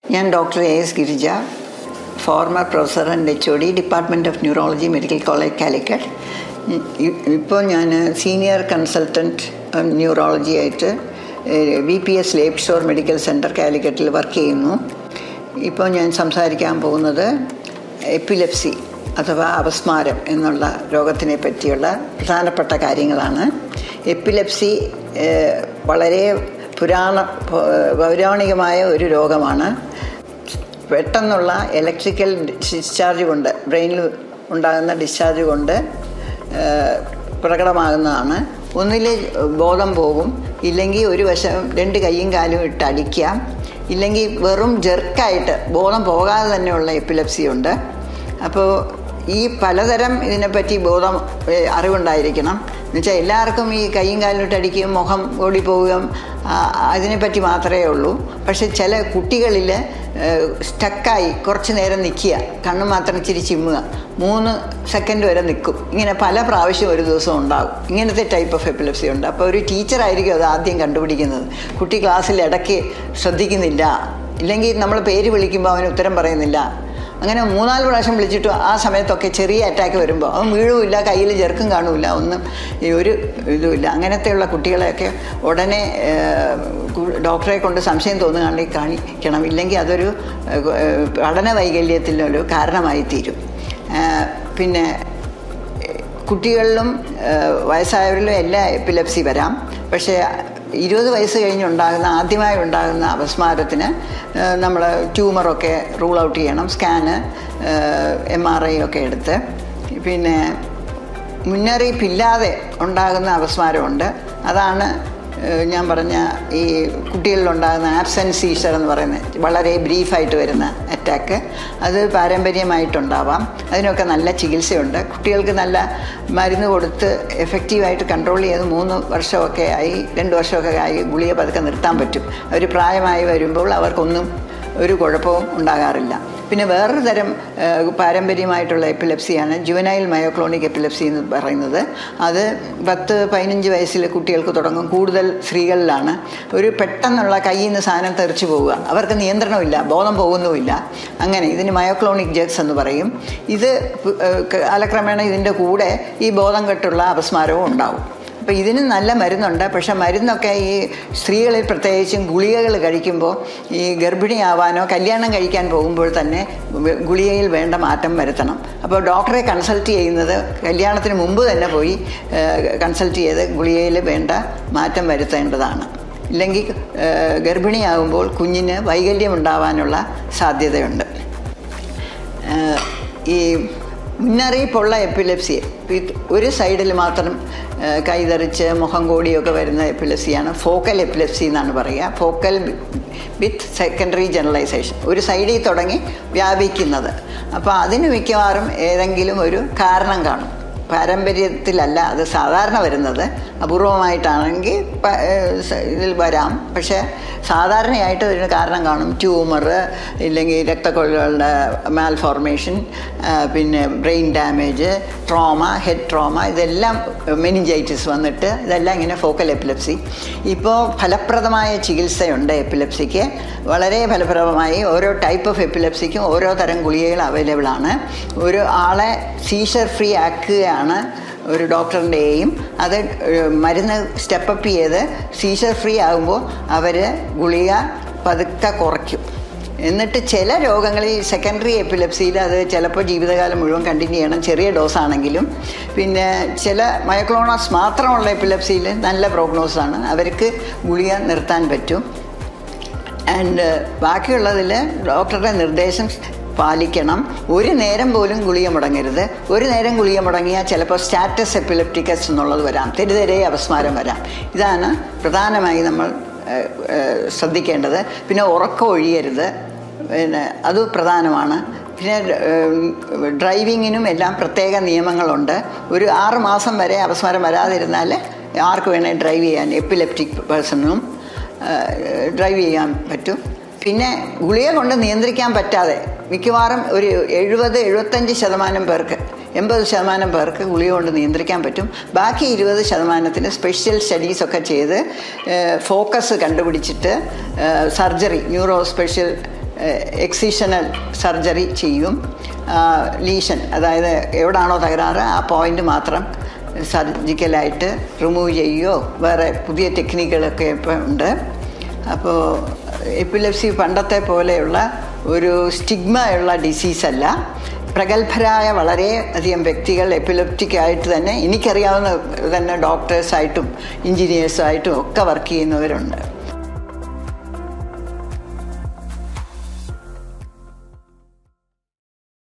ഞാൻ doctor A S Girija former professor and H O D department of neurology medical college Calicut ഇപ്പോൾ ഞാൻ senior consultant neurology ആയിട്ട് V P S Lakeshore medical centre കാലിക്കറ്റിൽ work ചെയ്യുന്നു ഇപ്പോൾ ഞാൻ സംസാരിക്കാൻ പോകുന്നത് എപ്പിലെപ്സി അഥവാ അപസ്മാരം എന്നുള്ള രോഗത്തിനെ പറ്റിയുള്ള പ്രധാനപ്പെട്ട കാര്യങ്ങളാണ് എപ്പിലെപ്സി വളരെ പുരാണ പൗരാണികമായ ഒരു രോഗമാണ് പെട്ടെന്നുള്ള ഇലക്ട്രിക്കൽ ഡിസ്ചാർജ് കൊണ്ട് ബ്രെയിനിൽ ഉണ്ടാകുന്ന ഡിസ്ചാർജ് കൊണ്ട് പ്രകടമാകുന്നതാണ് ഒന്നിൽ ബോധം പോകും ഇല്ലെങ്കിൽ ഒരു വശം രണ്ട് കൈയും കാലും ഇട്ട് അടിക്കാം ഇല്ലെങ്കിൽ വെറും ജെർക്കായിട്ട് ബോധം പോകാതെ തന്നെയുള്ള എപ്പിലെപ്സി ഉണ്ട് അപ്പോൾ ഈ പലതരം ഇതിനെപ്പറ്റി ബോധം അറിവുണ്ടായിരിക്കണം എന്നുവെച്ചാൽ എല്ലാവർക്കും ഈ കൈയും കാലിലിട്ട് അടിക്കുകയും മുഖം ഓടിപ്പോവുകയും അതിനെപ്പറ്റി മാത്രമേ ഉള്ളൂ പക്ഷെ ചില കുട്ടികളിൽ സ്റ്റക്കായി കുറച്ച് നേരം നിൽക്കുക കണ്ണ് മാത്രം ഇച്ചിരി ചിമ്മുക മൂന്ന് സെക്കൻഡ് വരെ നിൽക്കും ഇങ്ങനെ പല പ്രാവശ്യം ഒരു ദിവസം ഉണ്ടാകും ഇങ്ങനത്തെ ടൈപ്പ് ഓഫ് എപ്പിലെപ്സി ഉണ്ട് അപ്പോൾ ഒരു ടീച്ചറായിരിക്കും അത് ആദ്യം കണ്ടുപിടിക്കുന്നത് കുട്ടി ക്ലാസ്സിൽ ഇടയ്ക്ക് ശ്രദ്ധിക്കുന്നില്ല ഇല്ലെങ്കിൽ നമ്മൾ പേര് വിളിക്കുമ്പോൾ അവന് ഉത്തരം പറയുന്നില്ല അങ്ങനെ മൂന്നാല് പ്രാവശ്യം വിളിച്ചിട്ട് ആ സമയത്തൊക്കെ ചെറിയ അറ്റാക്ക് വരുമ്പോൾ അവൻ വീഴുമില്ല കയ്യിൽ ചെറുക്കും കാണുമില്ല ഒന്നും ഈ ഒരു ഇതുമില്ല അങ്ങനത്തെയുള്ള കുട്ടികളെയൊക്കെ ഉടനെ ഡോക്ടറെ കൊണ്ട് സംശയം തോന്നുകയാണെങ്കിൽ കാണിക്കണം ഇല്ലെങ്കിൽ അതൊരു പഠന വൈകല്യത്തിനൊരു കാരണമായി തീരും പിന്നെ കുട്ടികളിലും വയസ്സായവരിലും എല്ലാ എപ്പിലെപ്സി വരാം പക്ഷേ ഇരുപത് വയസ്സ് കഴിഞ്ഞുണ്ടാകുന്ന ആദ്യമായി ഉണ്ടാകുന്ന അപസ്മാരത്തിന് നമ്മൾ ട്യൂമറൊക്കെ റൂൾ ഔട്ട് ചെയ്യണം സ്കാന് എം ആർ ഐ ഒക്കെ എടുത്ത് പിന്നെ മുന്നറിയിപ്പില്ലാതെ ഉണ്ടാകുന്ന അപസ്മാരമുണ്ട് അതാണ് ഞാൻ പറഞ്ഞ ഈ കുട്ടികളിലുണ്ടാകുന്ന ആബ്സെൻസ് സീസർ എന്ന് പറയുന്നത് വളരെ ബ്രീഫായിട്ട് വരുന്ന അറ്റാക്ക് അത് പാരമ്പര്യമായിട്ടുണ്ടാവാം അതിനൊക്കെ നല്ല ചികിത്സയുണ്ട് കുട്ടികൾക്ക് നല്ല മരുന്ന് കൊടുത്ത് എഫക്റ്റീവായിട്ട് കൺട്രോൾ ചെയ്ത് മൂന്ന് വർഷമൊക്കെ ആയി രണ്ട് വർഷമൊക്കെ ആയി ഗുളിക പതുക്കെ നിർത്താൻ പറ്റും അവർ പ്രായമായി വരുമ്പോൾ അവർക്കൊന്നും ഒരു കുഴപ്പവും ഉണ്ടാകാറില്ല പിന്നെ വേറൊരു തരം പാരമ്പര്യമായിട്ടുള്ള എപ്പിലെപ്സിയാണ് ജുവനൈൽ മയോക്ലോണിക് എപ്പിലെപ്സി എന്ന് പറയുന്നത് അത് പത്ത് പതിനഞ്ച് വയസ്സിൽ കുട്ടികൾക്ക് തുടങ്ങും കൂടുതൽ സ്ത്രീകളിലാണ് ഒരു പെട്ടെന്നുള്ള കയ്യിൽ നിന്ന് സാധനം തെറിച്ചു പോവുക അവർക്ക് നിയന്ത്രണമില്ല ബോധം പോകുന്നുമില്ല അങ്ങനെ ഇതിന് മയോക്ലോണിക് ജെക്സ് എന്ന് പറയും ഇത് കാലക്രമേണ ഇതിൻ്റെ കൂടെ ഈ ബോധം കെട്ടുള്ള അപസ്മാരവും ഉണ്ടാവും അപ്പോൾ ഇതിന് നല്ല മരുന്നുണ്ട് പക്ഷെ മരുന്നൊക്കെ ഈ സ്ത്രീകളിൽ പ്രത്യേകിച്ചും ഗുളികകൾ കഴിക്കുമ്പോൾ ഈ ഗർഭിണിയാവാനോ കല്യാണം കഴിക്കാൻ പോകുമ്പോൾ തന്നെ ഗുളികയിൽ വേണ്ട മാറ്റം വരുത്തണം അപ്പോൾ ഡോക്ടറെ കൺസൾട്ട് ചെയ്യുന്നത് കല്യാണത്തിന് മുമ്പ് തന്നെ പോയി കൺസൾട്ട് ചെയ്ത് ഗുളികയിൽ വേണ്ട മാറ്റം വരുത്തേണ്ടതാണ് ഇല്ലെങ്കിൽ ഗർഭിണിയാകുമ്പോൾ കുഞ്ഞിന് വൈകല്യം ഉണ്ടാവാനുള്ള സാധ്യതയുണ്ട് ഈ മുന്നറിയിപ്പുള്ള എപ്പിലെപ്സി ഒരു സൈഡിൽ മാത്രം കൈതറിച്ച് മുഖം കോടിയൊക്കെ വരുന്ന എപ്പിലെപ്സിയാണ് ഫോക്കൽ എപ്പിലെപ്സി എന്നാണ് പറയുക ഫോക്കൽ വിത്ത് സെക്കൻഡറി ജനറലൈസേഷൻ ഒരു സൈഡിൽ തുടങ്ങി വ്യാപിക്കുന്നത് അപ്പോൾ അതിന് മിക്കവാറും ഏതെങ്കിലും ഒരു കാരണം കാണും പാരമ്പര്യത്തിലല്ല അത് സാധാരണ വരുന്നത് അപൂർവമായിട്ടാണെങ്കിൽ ഇതിൽ വരാം പക്ഷേ സാധാരണയായിട്ട് ഇതിന് കാരണം കാണും ട്യൂമർ ഇല്ലെങ്കിൽ രക്തക്കൊള്ളുകളുടെ മാൽഫോർമേഷൻ പിന്നെ brain damage trauma head trauma ഇതെല്ലാം മെനിഞ്ചൈറ്റിസ് വന്നിട്ട് ഇതെല്ലാം ഇങ്ങനെ ഫോക്കൽ എപ്പിലെപ്സി ഇപ്പോൾ ഫലപ്രദമായ ചികിത്സയുണ്ട് എപ്പിലെപ്സിക്ക് വളരെ ഫലപ്രദമായി ഓരോ ടൈപ്പ് ഓഫ് എപ്പിലെപ്സിക്കും ഓരോ തരം ഗുളികകൾ അവൈലബിൾ ആണ് ഒരു ആളെ സീഷർ ഫ്രീ ആക്കുകയാണ് ഒരു ഡോക്ടറിൻ്റെ എയിം അത് മരുന്ന് സ്റ്റെപ്പപ്പ് ചെയ്ത് സീഷർ ഫ്രീ ആകുമ്പോൾ അവർ ഗുളിക പതുക്കെ കുറയ്ക്കും എന്നിട്ട് ചില രോഗങ്ങളിൽ സെക്കൻഡറി എപ്പിലെപ്സിയിൽ അത് ചിലപ്പോൾ ജീവിതകാലം മുഴുവൻ കണ്ടിന്യൂ ചെയ്യണം ചെറിയ ഡോസ് ആണെങ്കിലും പിന്നെ ചില മയോക്ലോണസ് മാത്രമുള്ള എപ്പിലെപ്സിയിൽ നല്ല പ്രോഗ്നോസാണ് അവർക്ക് ഗുളിക നിർത്താൻ പറ്റും ആൻഡ് ബാക്കിയുള്ളതിൽ ഡോക്ടറുടെ നിർദ്ദേശം പാലിക്കണം ഒരു നേരം പോലും ഗുളിക മുടങ്ങരുത് ഒരു നേരം ഗുളിക മുടങ്ങിയാൽ ചിലപ്പോൾ സ്റ്റാറ്റസ് എപ്പിലെപ്റ്റിക്കസ് എന്നുള്ളത് വരാം തെരുതെരെ അപസ്മാരം വരാം ഇതാണ് പ്രധാനമായി നമ്മൾ ശ്രദ്ധിക്കേണ്ടത് പിന്നെ ഉറക്കം ഒഴിയരുത് പിന്നെ അത് പ്രധാനമാണ് പിന്നെ ഡ്രൈവിങ്ങിനും എല്ലാം പ്രത്യേക നിയമങ്ങളുണ്ട് ഒരു ആറ് മാസം വരെ അപസ്മാരം വരാതിരുന്നാൽ ആർക്ക് വേണേൽ ഡ്രൈവ് ചെയ്യാൻ എപ്പിലെപ്റ്റിക് പേഴ്സണും ഡ്രൈവ് ചെയ്യാൻ പറ്റും പിന്നെ ഗുളിക കൊണ്ട് നിയന്ത്രിക്കാൻ പറ്റാതെ മിക്കവാറും ഒരു എഴുപത് എഴുപത്തഞ്ച് ശതമാനം പേർക്ക് എൺപത് ശതമാനം പേർക്ക് ഗുളിക കൊണ്ട് നിയന്ത്രിക്കാൻ പറ്റും ബാക്കി ഇരുപത് ശതമാനത്തിന് സ്പെഷ്യൽ സ്റ്റഡീസൊക്കെ ചെയ്ത് ഫോക്കസ് കണ്ടുപിടിച്ചിട്ട് surgery neuro special excisional surgery ചെയ്യും ലീഷൻ അതായത് എവിടാണോ തകരാറ് ആ പോയിന്റ് മാത്രം സർജിക്കലായിട്ട് റിമൂവ് ചെയ്യുകയോ വേറെ പുതിയ ടെക്നിക്കുകളൊക്കെ ഇപ്പം ഉണ്ട് അപ്പോൾ എപ്പിലെപ്സി പണ്ടത്തെ പോലെയുള്ള ഒരു സ്റ്റിഗ്മ ഉള്ള ഡിസീസല്ല പ്രഗത്ഭരായ വളരെ അധികം വ്യക്തികൾ എപ്പിലെപ്റ്റിക് ആയിട്ട് തന്നെ എനിക്കറിയാവുന്ന തന്നെ ഡോക്ടേഴ്സായിട്ടും എഞ്ചിനീയേഴ്സായിട്ടും ഒക്കെ വർക്ക് ചെയ്യുന്നവരുണ്ട്